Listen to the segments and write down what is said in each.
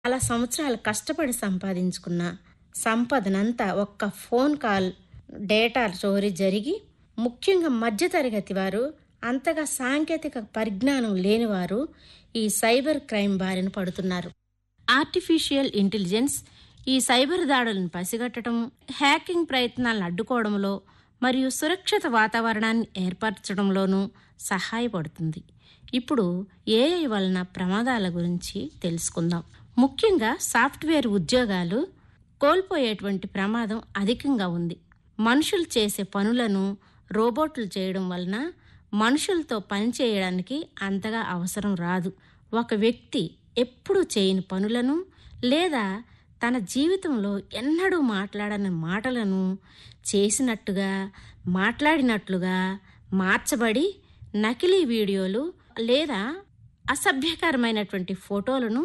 చాలా సంవత్సరాలు కష్టపడి సంపాదించుకున్న సంపదనంతా ఒక్క ఫోన్ కాల్ డేటా చోరీ జరిగి ముఖ్యంగా మధ్యతరగతి వారు అంతగా సాంకేతిక పరిజ్ఞానం లేనివారు ఈ సైబర్ క్రైమ్ బారిన పడుతున్నారు ఆర్టిఫిషియల్ ఇంటెలిజెన్స్ ఈ సైబర్ దాడులను పసిగట్టడం హ్యాకింగ్ ప్రయత్నాలను అడ్డుకోవడంలో మరియు సురక్షిత వాతావరణాన్ని ఏర్పరచడంలోనూ సహాయపడుతుంది ఇప్పుడు ఏఐ వలన ప్రమాదాల గురించి తెలుసుకుందాం ముఖ్యంగా సాఫ్ట్వేర్ ఉద్యోగాలు కోల్పోయేటువంటి ప్రమాదం అధికంగా ఉంది మనుషులు చేసే పనులను రోబోట్లు చేయడం వలన మనుషులతో పని చేయడానికి అంతగా అవసరం రాదు ఒక వ్యక్తి ఎప్పుడూ చేయని పనులను లేదా తన జీవితంలో ఎన్నడూ మాట్లాడని మాటలను చేసినట్టుగా మాట్లాడినట్లుగా మార్చబడి నకిలీ వీడియోలు లేదా అసభ్యకరమైనటువంటి ఫోటోలను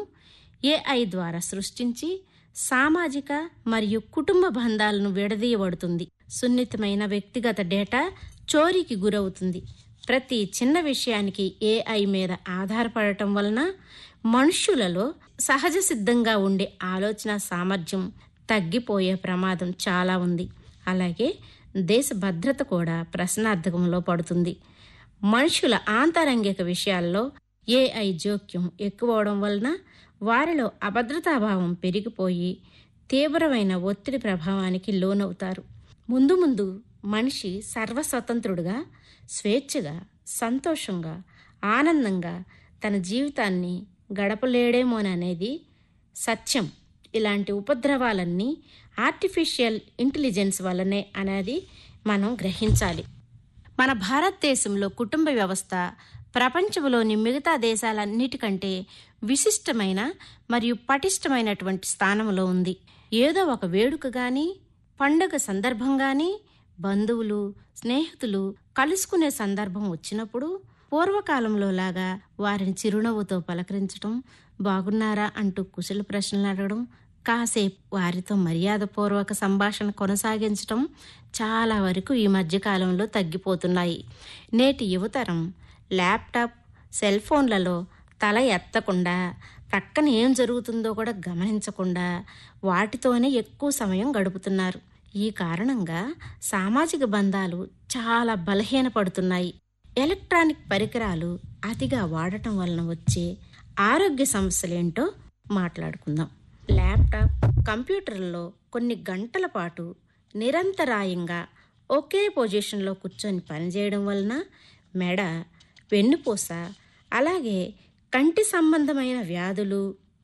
ఏఐ ద్వారా సృష్టించి సామాజిక మరియు కుటుంబ బంధాలను విడదీయబడుతుంది సున్నితమైన వ్యక్తిగత డేటా చోరీకి గురవుతుంది ప్రతి చిన్న విషయానికి ఏఐ మీద ఆధారపడటం వలన మనుష్యులలో సహజ సిద్ధంగా ఉండే ఆలోచన సామర్థ్యం తగ్గిపోయే ప్రమాదం చాలా ఉంది అలాగే దేశ భద్రత కూడా ప్రశ్నార్థకంలో పడుతుంది మనుషుల ఆంతరంగిక విషయాల్లో ఏఐ జోక్యం ఎక్కువవడం వలన వారిలో అభద్రతాభావం పెరిగిపోయి తీవ్రమైన ఒత్తిడి ప్రభావానికి లోనవుతారు ముందు ముందు మనిషి సర్వస్వతంత్రుడుగా స్వేచ్ఛగా సంతోషంగా ఆనందంగా తన జీవితాన్ని గడపలేడేమోననేది సత్యం ఇలాంటి ఉపద్రవాలన్నీ ఆర్టిఫిషియల్ ఇంటెలిజెన్స్ వల్లనే అనేది మనం గ్రహించాలి మన భారతదేశంలో కుటుంబ వ్యవస్థ ప్రపంచంలోని మిగతా దేశాలన్నిటికంటే విశిష్టమైన మరియు పటిష్టమైనటువంటి స్థానంలో ఉంది ఏదో ఒక వేడుక గాని పండుగ సందర్భం గాని బంధువులు స్నేహితులు కలుసుకునే సందర్భం వచ్చినప్పుడు పూర్వకాలంలో లాగా వారిని చిరునవ్వుతో పలకరించడం బాగున్నారా అంటూ కుశల ప్రశ్నలు అడగడం కాసేపు వారితో మర్యాదపూర్వక సంభాషణ కొనసాగించడం చాలా వరకు ఈ మధ్యకాలంలో తగ్గిపోతున్నాయి నేటి యువతరం ల్యాప్టాప్ సెల్ ఫోన్లలో తల ఎత్తకుండా పక్కన ఏం జరుగుతుందో కూడా గమనించకుండా వాటితోనే ఎక్కువ సమయం గడుపుతున్నారు ఈ కారణంగా సామాజిక బంధాలు చాలా బలహీనపడుతున్నాయి ఎలక్ట్రానిక్ పరికరాలు అతిగా వాడటం వలన వచ్చే ఆరోగ్య సమస్యలేంటో మాట్లాడుకుందాం ల్యాప్టాప్ కంప్యూటర్లో కొన్ని గంటల పాటు నిరంతరాయంగా ఒకే పొజిషన్లో కూర్చొని పనిచేయడం వలన మెడ వెన్నుపూస అలాగే కంటి సంబంధమైన వ్యాధులు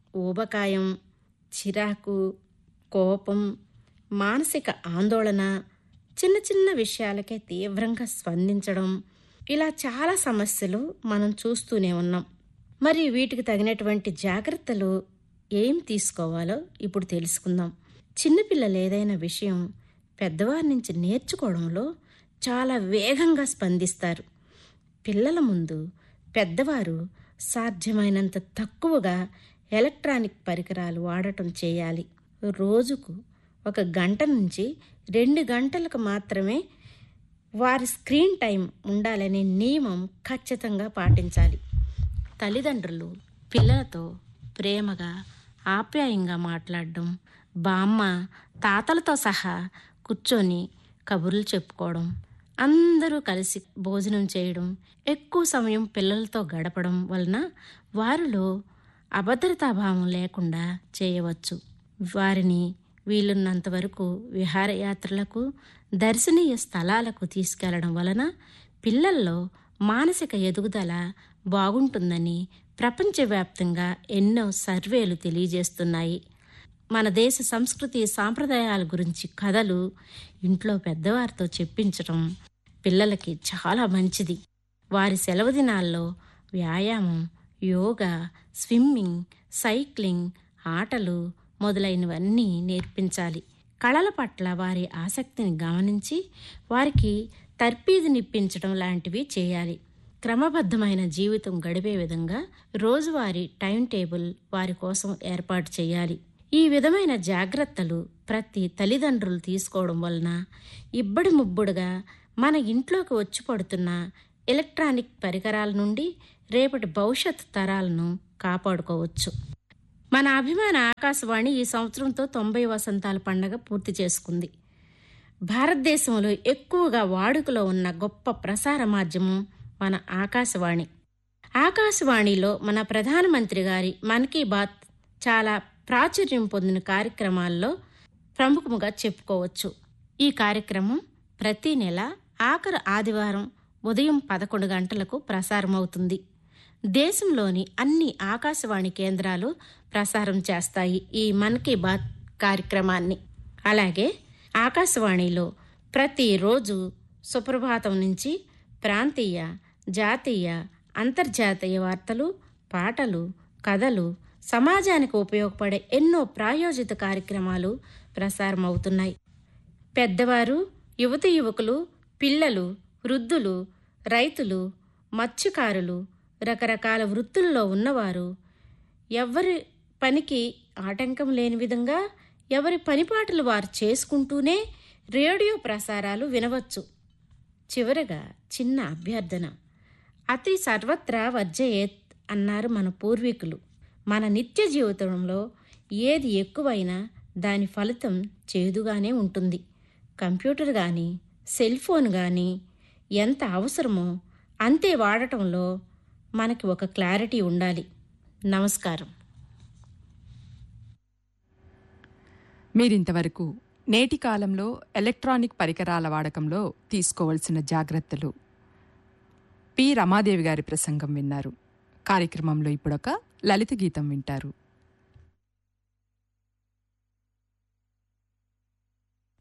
ఊబకాయం చిరాకు కోపం మానసిక ఆందోళన చిన్న చిన్న విషయాలకే తీవ్రంగా స్పందించడం ఇలా చాలా సమస్యలు మనం చూస్తూనే ఉన్నాం మరి వీటికి తగినటువంటి జాగ్రత్తలు ఏం తీసుకోవాలో ఇప్పుడు తెలుసుకుందాం చిన్నపిల్లలు ఏదైనా విషయం పెద్దవారి నుంచి నేర్చుకోవడంలో చాలా వేగంగా స్పందిస్తారు పిల్లల ముందు పెద్దవారు సాధ్యమైనంత తక్కువగా ఎలక్ట్రానిక్ పరికరాలు వాడటం చేయాలి రోజుకు ఒక గంట నుంచి రెండు గంటలకు మాత్రమే వారి స్క్రీన్ టైం ఉండాలనే నియమం ఖచ్చితంగా పాటించాలి తల్లిదండ్రులు పిల్లలతో ప్రేమగా ఆప్యాయంగా మాట్లాడడం బామ్మ తాతలతో సహా కూర్చొని కబుర్లు చెప్పుకోవడం అందరూ కలిసి భోజనం చేయడం ఎక్కువ సమయం పిల్లలతో గడపడం వలన వారిలో అభద్రతాభావం లేకుండా చేయవచ్చు వారిని వీలున్నంత వరకు విహారయాత్రలకు దర్శనీయ స్థలాలకు తీసుకెళ్లడం వలన పిల్లల్లో మానసిక ఎదుగుదల బాగుంటుందని ప్రపంచవ్యాప్తంగా ఎన్నో సర్వేలు తెలియజేస్తున్నాయి మన దేశ సంస్కృతి సాంప్రదాయాల గురించి కథలు ఇంట్లో పెద్దవారితో చెప్పించడం పిల్లలకి చాలా మంచిది వారి సెలవు దినాల్లో వ్యాయామం యోగా స్విమ్మింగ్ సైక్లింగ్ ఆటలు మొదలైనవన్నీ నేర్పించాలి కళల పట్ల వారి ఆసక్తిని గమనించి వారికి తర్పీదునిప్పించడం లాంటివి చేయాలి క్రమబద్ధమైన జీవితం గడిపే విధంగా రోజువారీ టైం టేబుల్ వారి కోసం ఏర్పాటు చేయాలి ఈ విధమైన జాగ్రత్తలు ప్రతి తల్లిదండ్రులు తీసుకోవడం వలన ఇబ్బడి ముబ్బుడుగా మన ఇంట్లోకి వచ్చి పడుతున్న ఎలక్ట్రానిక్ పరికరాల నుండి రేపటి భవిష్యత్ తరాలను కాపాడుకోవచ్చు మన అభిమాన ఆకాశవాణి ఈ సంవత్సరంతో తొంభై వసంతాల పండగ పూర్తి చేసుకుంది భారతదేశంలో ఎక్కువగా వాడుకలో ఉన్న గొప్ప ప్రసార మాధ్యమం మన ఆకాశవాణి ఆకాశవాణిలో మన ప్రధానమంత్రి గారి మన్ కీ బాత్ చాలా ప్రాచుర్యం పొందిన కార్యక్రమాల్లో ప్రముఖముగా చెప్పుకోవచ్చు ఈ కార్యక్రమం ప్రతి నెల ఆఖరు ఆదివారం ఉదయం పదకొండు గంటలకు ప్రసారమవుతుంది దేశంలోని అన్ని ఆకాశవాణి కేంద్రాలు ప్రసారం చేస్తాయి ఈ మన్ కీ బాత్ కార్యక్రమాన్ని అలాగే ఆకాశవాణిలో ప్రతిరోజు సుప్రభాతం నుంచి ప్రాంతీయ జాతీయ అంతర్జాతీయ వార్తలు పాటలు కథలు సమాజానికి ఉపయోగపడే ఎన్నో ప్రాయోజిత కార్యక్రమాలు ప్రసారమవుతున్నాయి పెద్దవారు యువతి యువకులు పిల్లలు వృద్ధులు రైతులు మత్స్యకారులు రకరకాల వృత్తుల్లో ఉన్నవారు ఎవరి పనికి ఆటంకం లేని విధంగా ఎవరి పనిపాటలు వారు చేసుకుంటూనే రేడియో ప్రసారాలు వినవచ్చు చివరగా చిన్న అభ్యర్థన అతి సర్వత్రా వర్జయేత్ అన్నారు మన పూర్వీకులు మన నిత్య జీవితంలో ఏది ఎక్కువైనా దాని ఫలితం చేదుగానే ఉంటుంది కంప్యూటర్ కానీ సెల్ ఫోన్ కానీ ఎంత అవసరమో అంతే వాడటంలో మనకి ఒక క్లారిటీ ఉండాలి నమస్కారం మీరింతవరకు నేటి కాలంలో ఎలక్ట్రానిక్ పరికరాల వాడకంలో తీసుకోవలసిన జాగ్రత్తలు పి రమాదేవి గారి ప్రసంగం విన్నారు కార్యక్రమంలో ఇప్పుడొక లలిత గీతం వింటారు